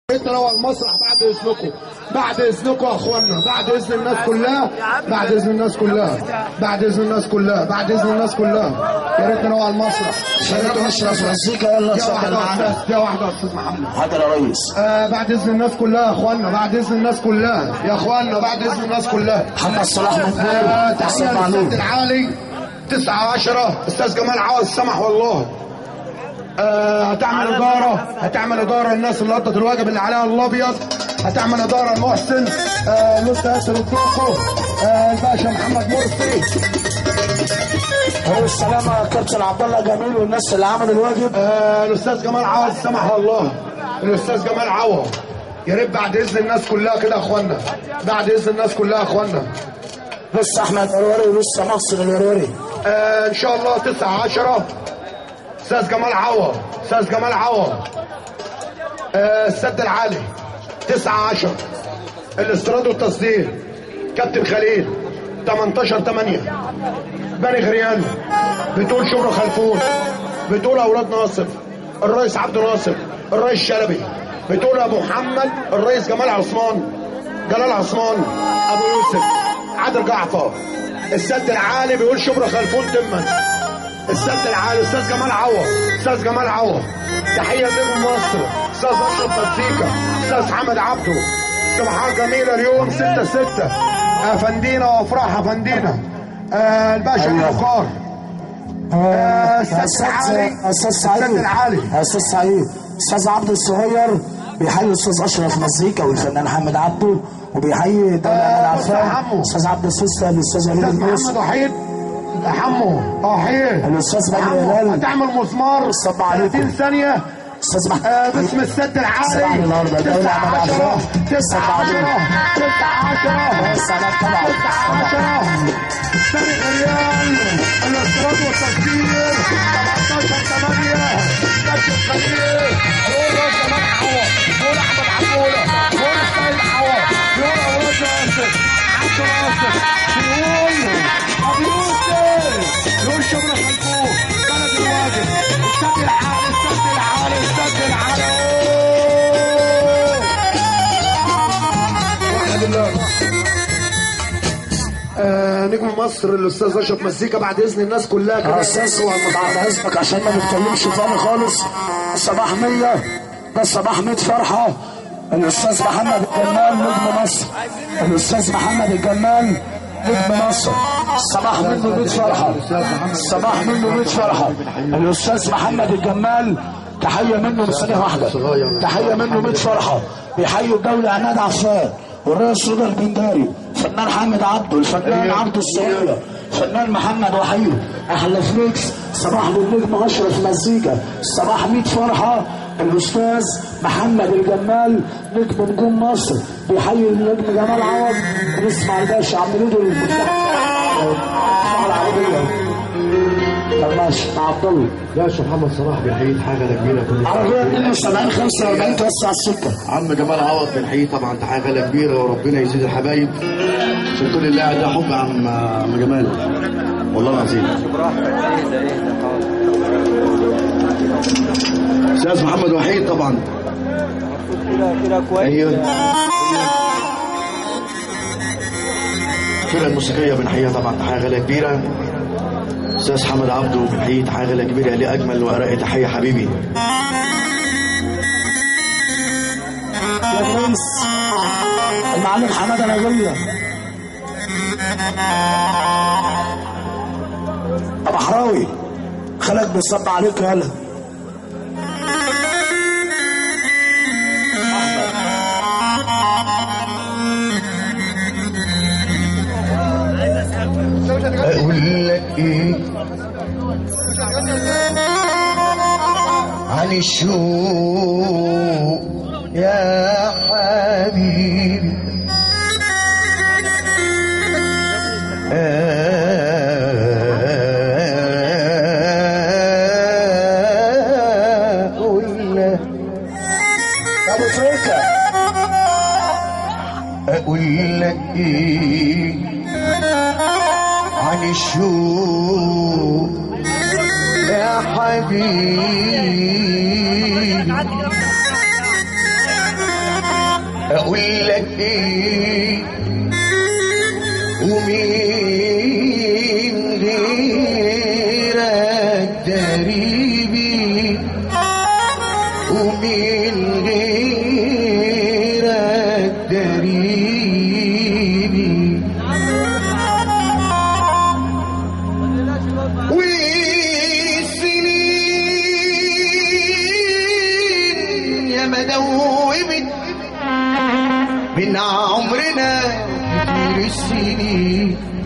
نروح المسرح بعد اذنكم بعد اذنكم يا اخوانا بعد اذن الناس كلها بعد اذن الناس كلها بعد اذن الناس كلها بعد اذن الناس كلها يا ريت نروح المسرح يا ريت اشرف مزيكا يلا يا اتفضل واحده يا معانا استاذ يا واحده يا استاذ محمد حاضر يا ريس آه بعد اذن الناس كلها يا اخوانا بعد اذن الناس كلها يا اخوانا بعد اذن الناس كلها محمد صلاح آه مقبول تحيه حسن للسيد معلول العالي 9 10 استاذ جمال عوض سمح والله آه هتعمل اداره هتعمل اداره الناس اللي قضت الواجب اللي عليها الابيض هتعمل اداره المحسن آه لسه ياسر الدوكو آه الباشا محمد مرسي هو السلامة يا كابتن عبد الله جميل والناس اللي عملوا الواجب آه الاستاذ جمال عوض سمح والله الاستاذ جمال عوض يا ريت بعد اذن الناس كلها كده يا اخوانا بعد اذن الناس كلها يا اخوانا لسه احمد الوروري ولسه محسن الوروري آه ان شاء الله 9 10 استاذ جمال عوض استاذ جمال عوض آه السد العالي 9 10 الاستيراد والتصدير كابتن خليل 18 8 بني غريان بتقول شبرا خلفون بتقول اولاد ناصر الرئيس عبد ناصر الرئيس شلبي بتقول ابو محمد الرئيس جمال عثمان جلال عثمان ابو يوسف عادل جعفر السد العالي بيقول شبرا خلفون تما السد العالي استاذ جمال عوض استاذ جمال عوض تحيه نجم مصر استاذ اشرف مزيكا استاذ حمد عبده صباحات جميله اليوم 6 6 افندينا وافراح افندينا آه الباشا أيوة. البخار آه، السد استاذ العالي استاذ السد سعيد العالي استاذ سعيد استاذ عبد الصغير بيحيي الاستاذ اشرف مزيكا والفنان حمد عبده وبيحيي دولة آه، عبد بص يا العفان عمو. استاذ عبد السوسة الاستاذ وليد استاذ النوس محمد وحيد حمو وحيد الاستاذ بدر حمو، هلال هتعمل مسمار صب عليكم. 30 ثانيه استاذ محمد آه، باسم السد العالي صباح النهارده دولة 9 عمل 10 عفان 9 صب 10 عليكم 9 10 السلام طبعا 9 10 سامي غريان الاستيراد والتصدير 17 8 كابتن خليل دول راس جمال عوض دول احمد عبوله دول السيد عوض دول اولاد ياسر عبد ناصر دول ابو يوسف دول شبرا خلفوه بلد الواجب السد العالي السد العالي السد العالي وحد الله آه نجم مصر الاستاذ اشرف مزيكا بعد اذن الناس كلها يا كده استاذ بعد اذنك عشان ما نتكلمش تاني خالص صباح مية ده صباح مية فرحة الاستاذ محمد الجمال نجم مصر الاستاذ محمد الجمال نجم مصر صباح منه 100 فرحة صباح منه 100 فرحة الاستاذ محمد الجمال تحية منه بثانية واحدة تحية منه 100 فرحة بيحيي الدولة عماد عفان والرئيس رضا البنداري فنان حامد عبده الفنان عبده الصغير فنان محمد وحيد احلى فليكس صباح بالنجم اشرف مزيكا صباح 100 فرحه الاستاذ محمد الجمال نجم نجوم مصر بيحيي النجم جمال عوض نسمع الباشا عم لودو المفتاح العربيه طب ماشي مع عبد الله باشا محمد صلاح بيحيي حاجه كبيره كل عربيه 72 45 توسع السكه عم جمال عوض بنحييه طبعا تحيه غاليه كبيره وربنا يزيد الحبايب عشان كل اللي قاعد ده حب عم عم جمال والله العظيم استاذ محمد وحيد طبعا ايوه الفرقه الموسيقيه بنحييها طبعا تحيه غاليه كبيره استاذ حمد عبده بنحييه تحيه غاليه كبيره ليه اجمل وارق تحيه حبيبي يا برنس المعلم حماده نجيه ابو حراوي خالك بيصب عليك يالا اقول لك ايه عن الشوق يا حبيبي اقول لك ابو تريكه اقول لك ايه عن الشوق يا حبيبي اقول لك ايه ومين غيرك دريبي ومين غيرك دريبي والسنين يا مدوبت من عمرنا كتير السنين